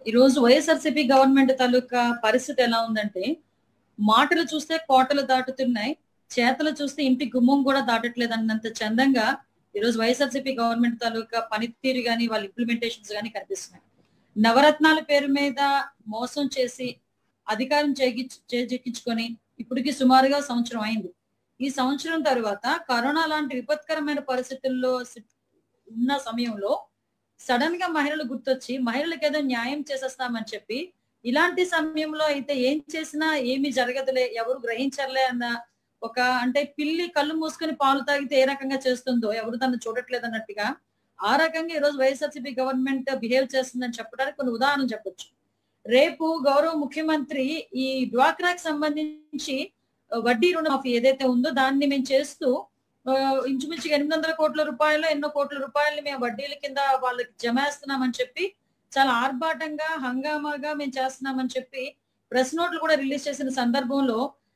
ఈ రోజు వైఎస్ఆర్సీపీ గవర్నమెంట్ తాలూకా పరిస్థితి ఎలా ఉందంటే మాటలు చూస్తే కోటలు దాటుతున్నాయి చేతలు చూస్తే ఇంటి గుమ్మం కూడా దాటట్లేదు అన్నంత చందంగా ఈ రోజు వైఎస్ఆర్సీపీ గవర్నమెంట్ తాలూకా పనితీరు గాని వాళ్ళ ఇంప్లిమెంటేషన్స్ గాని కనిపిస్తున్నాయి నవరత్నాల పేరు మీద మోసం చేసి అధికారం చేకి- చేజెక్కించుకొని ఇప్పటికి సుమారుగా సంవత్సరం అయింది ఈ సంవత్సరం తర్వాత కరోనా లాంటి విపత్కరమైన పరిస్థితుల్లో సి- ఉన్న సమయంలో సడన్ గా మహిళలు గుర్తొచ్చి మహిళలకు ఏదో న్యాయం చేసేస్తామని చెప్పి ఇలాంటి సమయంలో అయితే ఏం చేసినా ఏమీ జరగదులే ఎవరు గ్రహించర్లే అన్న ఒక అంటే పిల్లి కళ్ళు మూసుకొని పాలు తాగితే ఏ రకంగా చేస్తుందో ఎవరు దాన్ని చూడట్లేదు అన్నట్టుగా ఆ రకంగా ఈ రోజు వైఎస్ఆర్సీపీ గవర్నమెంట్ బిహేవ్ చేస్తుందని చెప్పడానికి కొన్ని ఉదాహరణ చెప్పొచ్చు రేపు గౌరవ ముఖ్యమంత్రి ఈ డ్వాక్రాకి సంబంధించి ఆ, వడ్డీ రుణమాఫీ ఏదైతే ఉందో దాన్ని మేము చేస్తూ ఆ, ఇంచుమించుగా ఎనిమిది వందల కోట్ల రూపాయలు ఎన్నో కోట్ల రూపాయలు మేము వడ్డీల కింద వాళ్ళకి జమ వేస్తున్నామని చెప్పి చాలా ఆర్భాటంగా హంగామాగా మేము చేస్తున్నామని చెప్పి ప్రెస్ నోట్లు కూడా రిలీజ్ చేసిన సందర్భంలో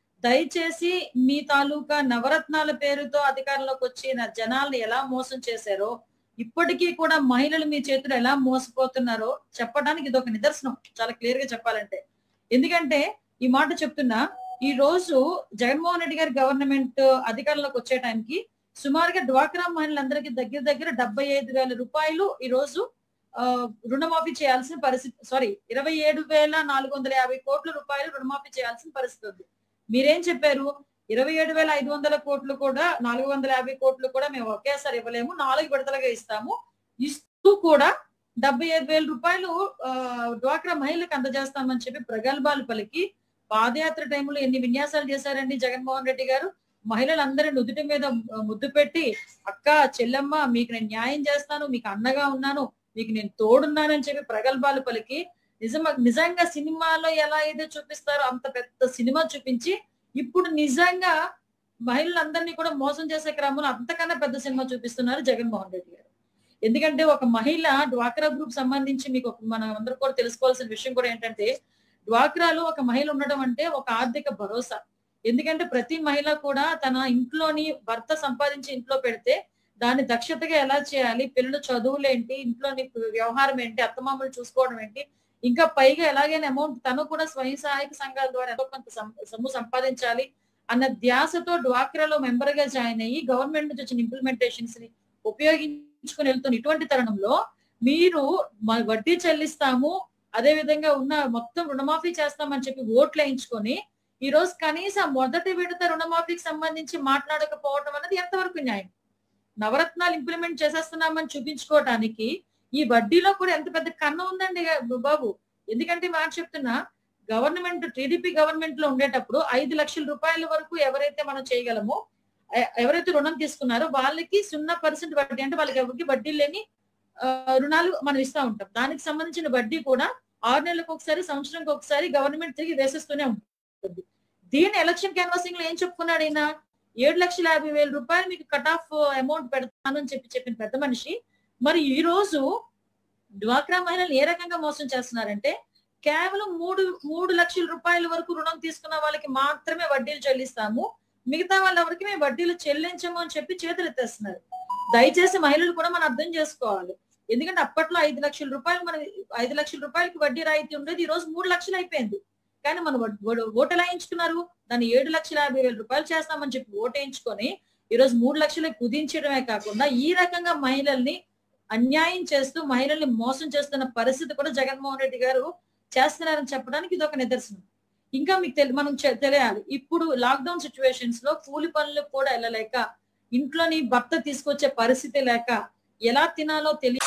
దయచేసి మీ తాలూకా నవరత్నాల పేరుతో అధికారంలోకి వచ్చి నా జనాల్ని ఎలా మోసం చేశారో ఇప్పటికీ కూడా మహిళలు మీ చేతులు ఎలా మోసపోతున్నారో చెప్పడానికి ఇది ఒక నిదర్శనం చాలా క్లియర్ గా చెప్పాలంటే ఎందుకంటే ఈ మాట చెప్తున్నా ఈ రోజు జగన్మోహన్ రెడ్డి గారి గవర్నమెంట్ అధికారంలోకి వచ్చే టైంకి సుమారుగా డ్వాక్రా మహిళలందరికీ దగ్గర దగ్గర డెబ్బై ఐదు వేల రూపాయలు ఈ రోజు ఆ, రుణమాఫీ చేయాల్సిన పరిస్థితి సారీ ఇరవై ఏడు వేల నాలుగు వందల యాభై కోట్ల రూపాయలు రుణమాఫీ చేయాల్సిన పరిస్థితి ఉంది మీరేం చెప్పారు ఇరవై ఏడు వేల ఐదు వందల కోట్లు కూడా నాలుగు వందల యాభై కోట్లు కూడా మేము ఒకేసారి ఇవ్వలేము నాలుగు విడతలుగా ఇస్తాము ఇస్తూ కూడా డెబ్బై ఐదు వేల రూపాయలు ఆ, డ్వాక్రా మహిళలకు అందజేస్తామని చెప్పి ప్రగల్భాలు పలికి పాదయాత్ర టైంలో ఎన్ని విన్యాసాలు చేశారండి జగన్మోహన్ రెడ్డి గారు మహిళలందరి నుదుటి మీద ఆ, ముద్దు పెట్టి అక్క చెల్లెమ్మ మీకు నేను న్యాయం చేస్తాను మీకు అండగా ఉన్నాను మీకు నేను తోడున్నానని చెప్పి ప్రగల్భాలు పలికి నిజంగా నిజంగా సినిమాలో ఎలా అయితే చూపిస్తారో అంత పెద్ద సినిమా చూపించి ఇప్పుడు నిజంగా మహిళలందరినీ కూడా మోసం చేసే క్రమంలో అంతకన్నా పెద్ద సినిమా చూపిస్తున్నారు జగన్మోహన్ రెడ్డి గారు ఎందుకంటే ఒక మహిళ డ్వాక్రా గ్రూప్ సంబంధించి మీకు ఒక- మనం అందరూ కూడా తెలుసుకోవాల్సిన విషయం కూడా ఏంటంటే డ్వాక్రాలో ఒక మహిళ ఉండడం అంటే ఒక ఆర్థిక భరోసా ఎందుకంటే ప్రతి మహిళ కూడా తన ఇంట్లోని భర్త సంపాదించి ఇంట్లో పెడితే దాన్ని దక్షతగా ఎలా చేయాలి పిల్లల చదువులు ఏంటి ఇంట్లోని వ్యవహారం ఏంటి అత్తమామలు చూసుకోవడం ఏంటి ఇంకా పైగా ఎలాగైనా అమౌంట్ తను కూడా స్వయం సహాయక సంఘాల ద్వారా ఎంతో కొంత సం- సొమ్ము సంపాదించాలి అన్న ధ్యాసతో డ్వాక్రాలో మెంబర్ గా జాయిన్ అయ్యి గవర్నమెంట్ నుంచి వచ్చిన ఇంప్లిమెంటేషన్స్ ని ఉపయోగించుకుని వెళ్తున్న ఇటువంటి తరుణంలో మీరు మ- వడ్డీ చెల్లిస్తాము అదే విధంగా ఉన్న మొత్తం రుణమాఫీ చేస్తామని చెప్పి ఓట్లు వేయించుకొని ఈ రోజు కనీసం మొదటి విడత రుణమాఫీకి సంబంధించి మాట్లాడకపోవటం అనేది ఎంతవరకు న్యాయం నవరత్నాలు ఇంప్లిమెంట్ చేసేస్తున్నామని చూపించుకోవటానికి ఈ వడ్డీలో కూడా ఎంత పెద్ద కన్ను ఉందండి బాబు ఎందుకంటే మాట చెప్తున్నా గవర్నమెంట్ టీడీపీ గవర్నమెంట్ లో ఉండేటప్పుడు ఐదు లక్షల రూపాయల వరకు ఎవరైతే మనం చేయగలమో ఎ- ఎవరైతే రుణం తీసుకున్నారో వాళ్ళకి సున్నా పర్సెంట్ వడ్డీ అంటే వాళ్ళకి ఎవరికి వడ్డీ లేని ఆ, రుణాలు మనం ఇస్తా ఉంటాం దానికి సంబంధించిన వడ్డీ కూడా ఆరు నెలలకు ఒకసారి సంవత్సరానికి ఒకసారి గవర్నమెంట్ తిరిగి వేసేస్తూనే ఉంటుంది దీని ఎలక్షన్ క్యాన్వాసింగ్ లో ఏం చెప్పుకున్నాడు ఈయన ఏడు లక్షల యాభై వేల రూపాయలు మీకు కట్ ఆఫ్ అమౌంట్ పెడతాను అని చెప్పి చెప్పిన పెద్ద మనిషి మరి ఈ రోజు డ్వాక్రా మహిళలు ఏ రకంగా మోసం చేస్తున్నారంటే కేవలం మూడు మూడు లక్షల రూపాయల వరకు రుణం తీసుకున్న వాళ్ళకి మాత్రమే వడ్డీలు చెల్లిస్తాము మిగతా వాళ్ళెవరికి మేము వడ్డీలు చెల్లించము అని చెప్పి చేతులు ఎత్తేస్తున్నారు దయచేసి మహిళలు కూడా మనం అర్థం చేసుకోవాలి ఎందుకంటే అప్పట్లో ఐదు లక్షల రూపాయలు మన ఐదు లక్షల రూపాయలకి వడ్డీ రాయితీ ఉండేది ఈ రోజు మూడు లక్షలు అయిపోయింది కానీ మనం వడ్- వడ్- ఓటు ఎలా వేయించుకున్నారు దాన్ని ఏడు లక్షల యాభై వేల రూపాయలు చేస్తామని చెప్పి ఓటు వేయించుకొని ఈ రోజు మూడు లక్షలకు కుదించడమే కాకుండా ఈ రకంగా మహిళల్ని అన్యాయం చేస్తూ మహిళల్ని మోసం చేస్తున్న పరిస్థితి కూడా జగన్మోహన్ రెడ్డి గారు చేస్తున్నారని చెప్పడానికి ఇది ఒక నిదర్శనం ఇంకా మీకు తెలి మనం చె- తెలియాలి ఇప్పుడు లాక్డౌన్ సిచ్యువేషన్స్ లో కూలి పనులకు కూడా వెళ్ళలేక ఇంట్లోని భర్త తీసుకొచ్చే పరిస్థితి లేక ఎలా తినాలో తెలియ